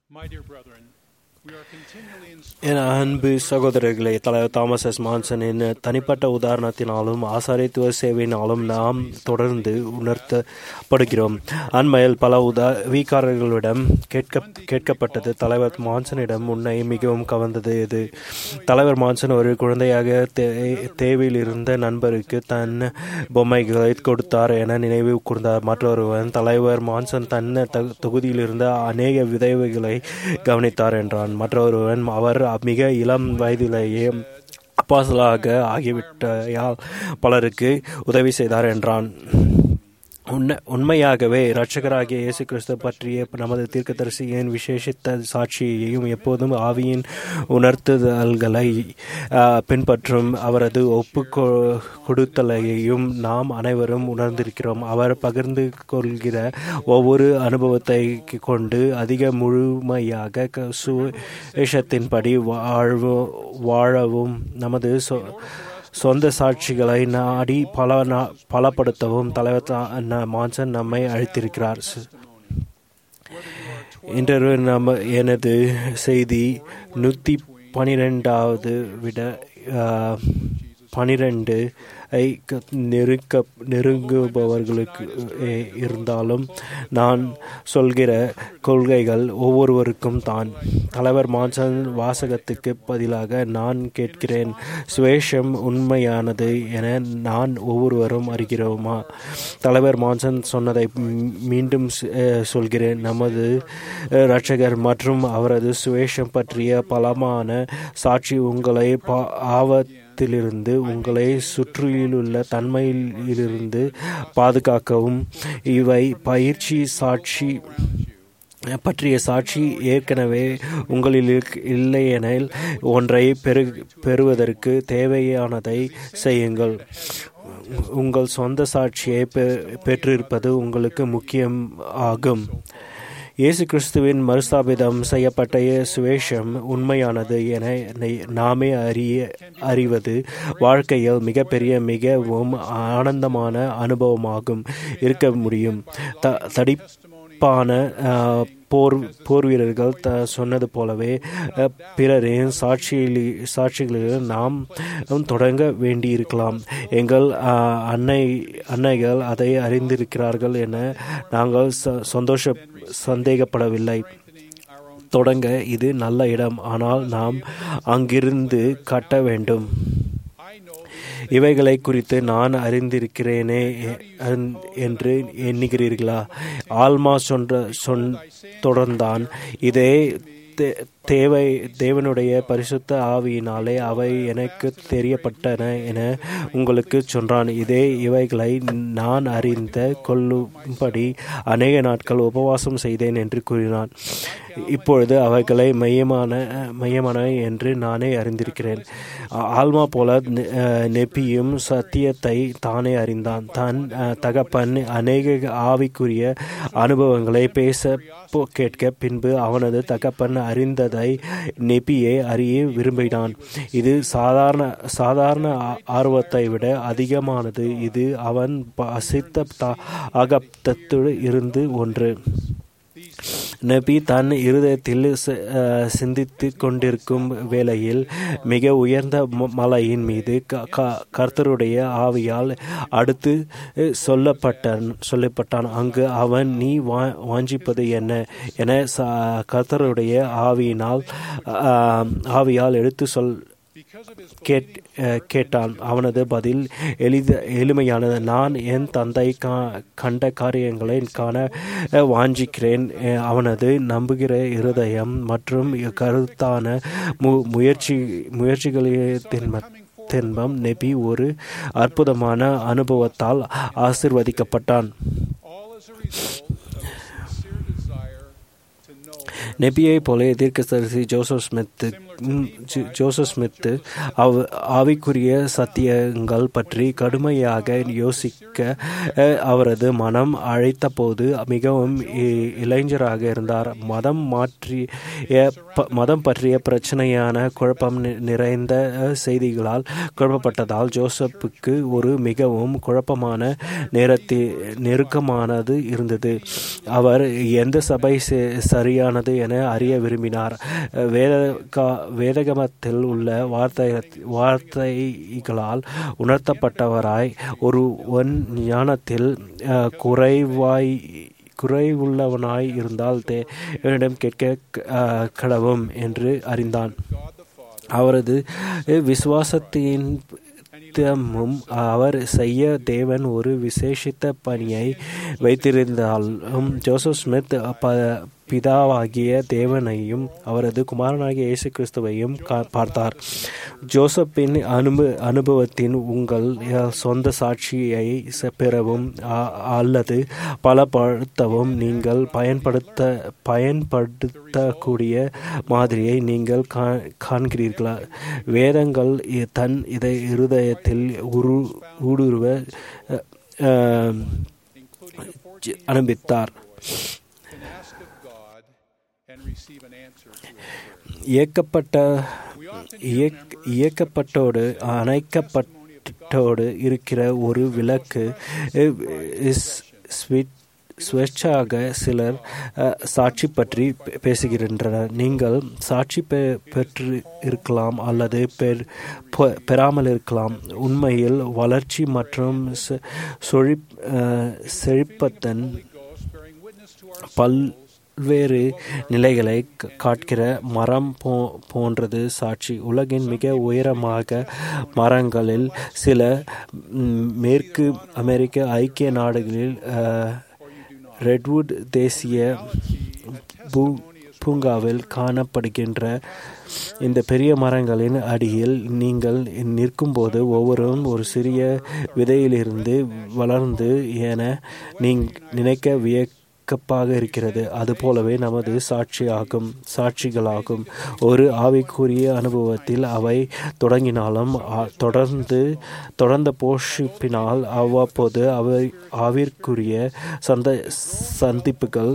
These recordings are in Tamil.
My dear brethren, we are continually N inspired அன்பு சகோதரர்களே தலைவர் தாமஸ் எஸ் மான்சனின் தனிப்பட்ட உதாரணத்தினாலும் ஆசாரித்துவ சேவையினாலும் நாம் தொடர்ந்து உணர்த்தப்படுகிறோம் அண்மையில் பல உதா வீக்காரர்களிடம் கேட்க கேட்கப்பட்டது தலைவர் மான்சனிடம் உன்னை மிகவும் கவர்ந்தது எது தலைவர் மான்சன் ஒரு குழந்தையாக தே- தேவையில் இருந்த நண்பருக்கு தன் பொம்மைகளை கொடுத்தார் என நினைவு கூர்ந்தார் மற்றொருவன் தலைவர் மான்சன் தன் த- தொகுதியில் இருந்த அநேக விதவைகளை கவனித்தார் என்றான் மற்றொருவன் அவர் மிக இளம் வயதிலேயே அப்பாசலாக ஆகிவிட்டால் பலருக்கு உதவி செய்தார் என்றான் உண்மை உண்மையாகவே இரட்சகராகிய இயேசு கிறிஸ்து பற்றிய நமது தீர்க்கதரிசியின் விசேஷித்த சாட்சியையும் எப்போதும் ஆவியின் உணர்த்துதல்களை ஆ, பின்பற்றும் அவரது ஒப்பு கொ- கொடுத்தலையும் நாம் அனைவரும் உணர்ந்திருக்கிறோம் அவர் பகிர்ந்து கொள்கிற ஒவ்வொரு அனுபவத்தை கொண்டு அதிக முழுமையாக க- சுவிசேஷத்தின்படி வாழ்வு வாழவும் நமது சொ- சொந்த சாட்சிகளை நாடி பல நா- பலப்படுத்தவும் தலைவர் தா- ந- மான்சன் நம்மை அழைத்திருக்கிறார் ச- இன்று நம்ம எனது செய்தி நூற்றி பனிரெண்டாவது விட பனிரெண்டு ஐ க- நெருக்க நெருங்குபவர்களுக்கு எ, இருந்தாலும் நான் சொல்கிற கொள்கைகள் ஒவ்வொருவருக்கும் தான் தலைவர் மான்சன் வாசகத்துக்கு பதிலாக நான் கேட்கிறேன் சுவேஷம் உண்மையானது என நான் ஒவ்வொருவரும் அறிகிறோமா தலைவர் மான்சன் சொன்னதை மீ- மீண்டும் ஸ்- அஹ், சொல்கிறேன் நமது அஹ், இரட்சகர் மற்றும் அவரது சுவேஷம் பற்றிய பலமான சாட்சி உங்களை பா ஆபத்திலிருந்து உங்களை சுற்றிலுள்ள தன்மையிலிருந்து பாதுகாக்கவும் இவை பயிற்சி சாட்சி பற்றிய சாட்சி ஏற்கனவே உங்களில் இருக்- இல்லையெனில் ஒன்றை பெரு பெறுவதற்கு தேவையானதை செய்யுங்கள் உங்கள் சொந்த சாட்சியை பெ- பெற்றிருப்பது உங்களுக்கு முக்கியம் ஆகும் இயேசு கிறிஸ்துவின் மறுஸ்தாபிதம் செய்யப்பட்ட சுவேஷம் உண்மையானது என நை- நாமே அறிய அறிவது வாழ்க்கையில் மிகப்பெரிய மிகவும் ஆனந்தமான அனுபவமாகும் இருக்க முடியும் த தடிப்பான ஆஹ், போர் போர் வீரர்கள் த சொன்னது போலவே அஹ், பிறரின் சாட்சியில் சாட்சிகளில் நாம் தொடங்க வேண்டியிருக்கலாம் எங்கள் ஆஹ், அன்னை அன்னைகள் அதை அறிந்திருக்கிறார்கள் என நாங்கள் ச- சந்தோஷ சந்தேகப்படவில்லை தொடங்க இது நல்ல இடம் ஆனால் நாம் அங்கிருந்து கட்ட வேண்டும் இவைகளை குறித்து நான் அறிந்திருக்கிறேனே எ- அந்- என்று எண்ணுகிறீர்களா ஆல்மா சொன்ற சொன் தொடர்ந்தான் இதே தே- தேவை தேவனுடைய பரிசுத்த ஆவியினாலே அவை எனக்கு தெரியப்பட்டன என உங்களுக்கு சொன்னான் இதே இவைகளை நான் அறிந்த கொள்ளும்படி அநேக நாட்கள் உபவாசம் செய்தேன் என்று கூறினான் இப்பொழுது அவைகளை மையமான மையமானவை என்று நானே அறிந்திருக்கிறேன் ஆ- ஆல்மா போல நெ- அஹ், நெப்பியும் சத்தியத்தை தானே அறிந்தான் தன் அஹ், தகப்பன் அநேக ஆவிக்குரிய அனுபவங்களை பேச போ- கேட்க பின்பு அவனது தகப்பன் அறிந்ததை நெப்பியை அறிய விரும்பினான் இது சாதாரண சாதாரண ஆ- ஆர்வத்தை விட அதிகமானது இது அவன் பசித்த அகப்தத்துடு இருந்து ஒன்று நபி தன் இருதயத்தில் சி- அஹ், சிந்தித்துக் கொண்டிருக்கும் வேளையில் மிக உயர்ந்த ம- மலையின் மீது க- க- கர்த்தருடைய ஆவியால் அடுத்து அஹ், சொல்லப்பட்டான் சொல்லப்பட்டான் அங்கு அவன் நீ வா வாஞ்சிப்பது என்ன என ச- கர்த்தருடைய ஆவியினால் அஹ், ஆவியால் எடுத்து சொல் கேட் அஹ், கேட்டான் அவனது பதில் எளித எளிமையானது நான் என் தந்தை கா- கண்ட காரியங்களை காண அஹ், வாஞ்சிக்கிறேன் அஹ், அவனது நம்புகிற இருதயம் மற்றும் கருத்தான மு முயற்சி முயற்சிகளின் தென்பம் நெபி ஒரு அற்புதமான அனுபவத்தால் ஆசிர்வதிக்கப்பட்டான் all as a result of a sincere desire to know நெபியை போல தீர்க்கதரிசி ஜோசப் ஸ்மித் ம், ஜோ- ஜோசப் ஸ்மித் அவ் ஆவிக்குரிய சத்தியங்கள் பற்றி கடுமையாக யோசிக்க அஹ், அவரது மனம் அழைத்தபோது மிகவும் இ- இளைஞராக இருந்தார் மதம் மாற்றிய ப- மதம் பற்றிய பிரச்சனையான குழப்பம் நி- நிறைந்த அஹ், செய்திகளால் குழப்பப்பட்டதால் ஜோசப்புக்கு ஒரு மிகவும் குழப்பமான நேரத்தில் நெருக்கமானது இருந்தது அவர் எந்த சபை ச- சரியானது என அறிய விரும்பினார் வேத வேதகமத்தில் உள்ள வார்த்தை வார்த்தைகளால் உணர்த்தப்பட்டவராய் ஒரு ஒன் ஞானத்தில் அஹ், குறைவாய் குறைவுள்ளவனாய் இருந்தால் தேவனிடம் கேட்க அஹ், கடவும் என்று அறிந்தான் அவரது விசுவாசத்தின் நித்தமும் அவர் செய்ய தேவன் ஒரு விசேஷித்த பணியை வைத்திருந்தாலும் ஜோசப் ஸ்மித் ப பிதாவாகிய தேவனையும் அவரது குமாரனாகிய இயேசு கிறிஸ்துவையும் கா- பார்த்தார் ஜோசப்பின் அனுப அனுபவத்தின் உங்கள் அஹ், சொந்த சாட்சியை ச- பெறவும் அ- அல்லது பலப்படுத்தவும் நீங்கள் பயன்படுத்த பயன்படுத்தக்கூடிய மாதிரியை நீங்கள் கா- காண்கிறீர்களா வேதங்கள் இ- தன் இதை இருதயத்தில் உரு ஊடுருவ அஹ், அஹ், ஜ- அனுப்பித்தார் can ask of God and receive an answer to his prayer. இயக்கப்பட்ட இயக் இயக்கப்பட்டோடு அணைக்கப்பட்டோடு இருக்கிற ஒரு விளக்கு அஹ், இஸ்- ஸ்விட் ஸ்வேச்சாக சிலர் அஹ், சாட்சி பற்றி பே- பேசுகின்றனர் நீங்கள் சாட்சி பெ- பெற்று இருக்கலாம் அல்லது பெற்- பெ- பெறாமல் இருக்கலாம் உண்மையில் வளர்ச்சி மற்றும் செ- சொழிப் அஹ், செழிப்பத்தன் Ghost bearing witness to our பல்வேறு நிலைகளை க- காட்கிற மரம் போ போன்றது சாட்சி உலகின் மிக உயரமாக மரங்களில் சில ம், மேற்கு அமெரிக்க ஐக்கிய நாடுகளில் அஹ், ரெட்வுட் தேசிய பூ பூங்காவில் காணப்படுகின்ற இந்த பெரிய மரங்களின் அடியில் நீங்கள் நிற்கும்போது ஒவ்வொருவரும் ஒரு சிறிய விதையிலிருந்து வளர்ந்து என நீங் நினைக்க வியக்கப்பாக இருக்கிறது அதுபோலவே நமது சாட்சியாகும் சாட்சிகளாகும் ஒரு ஆவிக்குரிய அனுபவத்தில் அவை தொடங்கினாலும் ஆ- தொடர்ந்து தொடர்ந்த போஷிப்பினால் அவ்வப்போது அவை ஆவிற்குரிய சந்த சந்திப்புகள்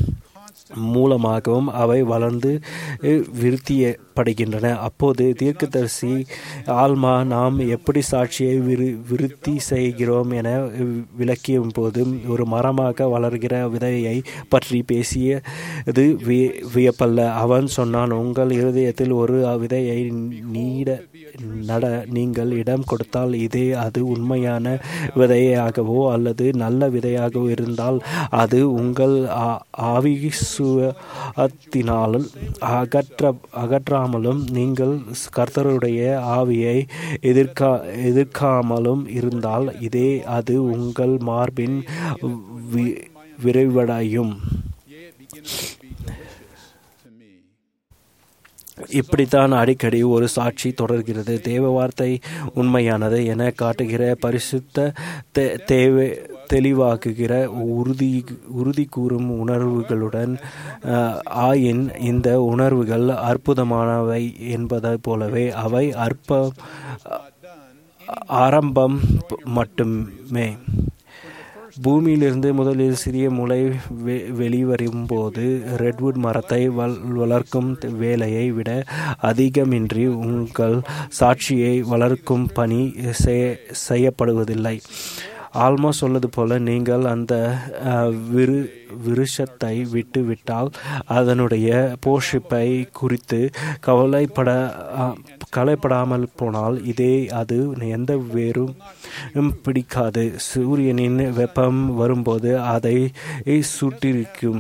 மூலமாகவும் அவை வளர்ந்து அஹ், விருத்தியப்படுகின்றன அப்போது தீர்க்கதரிசி ஆல்மா நாம் எப்படி சாட்சியை விரு விருத்தி செய்கிறோம் என விளக்கியும் போது ஒரு மரமாக வளர்கிற விதையை பற்றி பேசியது வி- வியப்பல்ல அவன் சொன்னான் உங்கள் இருதயத்தில் ஒரு விதையை நீட நட நீங்கள் இடம் கொடுத்தால் இதே அது உண்மையான விதையாகவோ அல்லது நல்ல விதையாகவோ இருந்தால் அது உங்கள் ஆ- ஆவிசுவத்தினாலும் அகற்ற அகற்றாமலும் நீங்கள் கர்த்தருடைய ஆவியை எதிர்க்கா எதிர்க்காமலும் இருந்தால் இதே அது உங்கள் மார்பின் வி- விரைவடையும் Yea, it begins to be delicious to me. இப்படித்தான் அடிக்கடி ஒரு சாட்சி தொடர்கிறது தேவ வார்த்தை உண்மையானது என காட்டுகிற பரிசுத்த தே- தேவை தெளிவாக்குகிற உறுதி உறுதி கூறும் உணர்வுகளுடன் அஹ், ஆயின் இந்த உணர்வுகள் அற்புதமானவை என்பதை போலவே அவை அற்ப ஆரம்பம் மட்டுமே பூமியிலிருந்து முதலில் சிறிய முளை வெ- வெளிவரும்போது ரெட்வுட் மரத்தை வள் வளர்க்கும் வேலையை விட அதிகமின்றி உங்கள் சாட்சியை வளர்க்கும் பணி செய- செய்யப்படுவதில்லை ஆல்மா சொல்வது போல நீங்கள் அந்த அஹ், விரு விருஷத்தை விட்டு விட்டால் அதனுடைய போஷிப்பை குறித்து கவலைப்பட அஹ், கவலைப்படாமல் போனால் இதே அது எந்த வேரும் பிடிக்காது சூரியனின் வெப்பம் வரும்போது அதை சுட்டிருக்கும்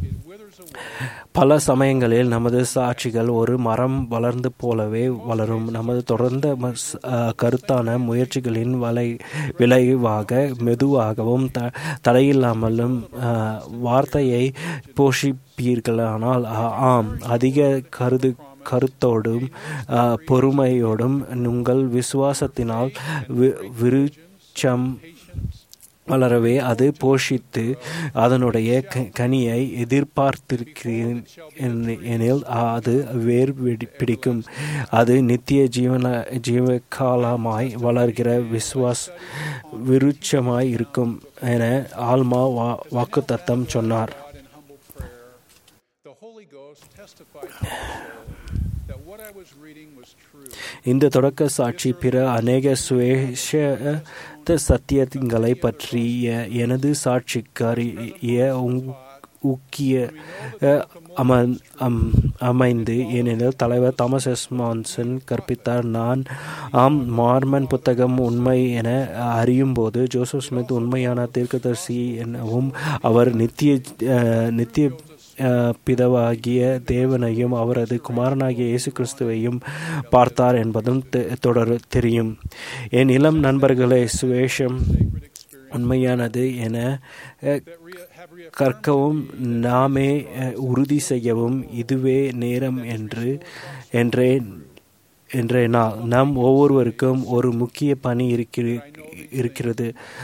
பல சமயங்களில் நமது சாட்சிகள் ஒரு மரம் வளர்ந்து போலவே வளரும் நமது தொடர்ந்த ம- ஸ்- அஹ், கருத்தான முயற்சிகளின் வலை விளைவாக மெதுவாகவும் த தடையில்லாமலும் அஹ், வார்த்தையை போஷிப்பீர்களானால் ஆ- ஆம் அதிக கருது கருத்தோடும் அஹ், பொறுமையோடும் உங்கள் விசுவாசத்தினால் வி- விருட்சம் வளரவே அது போஷித்து அதனுடைய க- கனியை எதிர்பார்த்திருக்கிறேன் என்- எனில் அது வேர் பிடி- பிடிக்கும் அது நித்திய ஜீவன ஜீவகாலமாய் வளர்கிற விசுவாஸ் விருட்சமாய் இருக்கும் என ஆல்மா வா வாக்குத்தத்தம் சொன்னார் God in humble prayer, the Holy Ghost testified to my soul that what I was reading was true. இந்த தொடக்க சாட்சி பிற அநேக சுவேஷ சத்தியங்களை பற்றிய எனது சாட்சிக்காரிய ஊக்கிய அஹ், அம- அம்- அமைந்து ஏனெனில் தலைவர் தாமஸ் எஸ் மான்சன் கற்பித்தார் நான் ஆம் மார்மன் புத்தகம் உண்மை என அறியும்போது ஜோசப் ஸ்மித் உண்மையான தீர்க்கதரிசி எனவும் அவர் நித்திய அஹ், நித்திய அஹ், பிதாவாகிய தேவனையும் அவரது குமாரனாகிய இயேசு கிறிஸ்துவையும் பார்த்தார் என்பதும் தெ- தொடர் தெரியும் என் இளம் நண்பர்களே சுவேஷம் உண்மையானது என அஹ், That re- have reaffirmed கற்கவும் நாமே அஹ், உறுதி செய்யவும் இதுவே நேரம் என்று என்றே என்றே நாள் நம் ஒவ்வொருவருக்கும் ஒரு முக்கிய பணி இருக்கிற- இருக்கிறது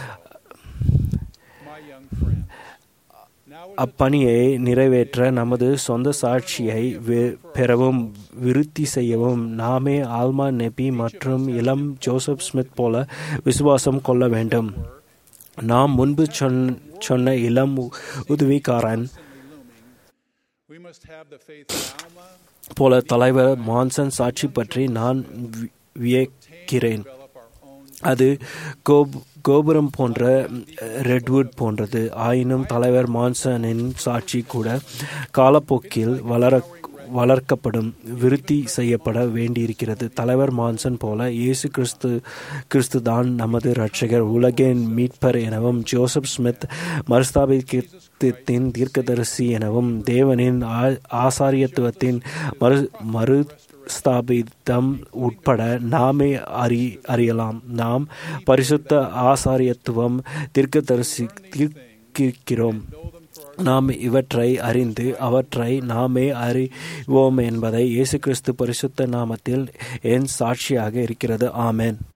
my young friend. Now is அப்பணியை நிறைவேற்ற நமது சொந்த சாட்சியை வெ- பெறவும் விருத்தி செய்யவும் நாமே ஆல்மா நெபி மற்றும் இளம் ஜோசப் ஸ்மித் போல விசுவாசம் கொள்ள வேண்டும் நாம் முன்பு சொன்ன சொன்ன இளம் உ- உதவிக்காரன் we must have the faith of Alma, போல தலைவர் மான்சன் சாட்சி பற்றி நான் வி- வியக்கிறேன் develop our own அது கோப் கோபுரம் போன்ற ரெட்வுட் போன்றது ஆயினும் தலைவர் மான்சனின் சாட்சி கூட காலப்போக்கில் வளர வளர்க்கப்படும் விருத்தி செய்யப்பட வேண்டியிருக்கிறது தலைவர் மான்சன் போல இயேசு கிறிஸ்து கிறிஸ்து தான் நமது இரட்சகர் உலகின் மீட்பர் எனவும் ஜோசப் ஸ்மித் மறுஸ்தாபித்தின் தீர்க்கதரிசி எனவும் தேவனின் ஆ- ஆசாரியத்துவத்தின் மறு மறு ஸ்தாபிதம் உட்பட நாமே அறி அறியலாம் நாம் பரிசுத்த ஆசாரியத்துவம் தீர்க்கதரிசி தீர்க்கிறோம் நாம் இவற்றை அறிந்து அவற்றை நாமே அறிவோம் என்பதை இயேசு கிறிஸ்து பரிசுத்த நாமத்தில் என் சாட்சியாக இருக்கிறது ஆமென்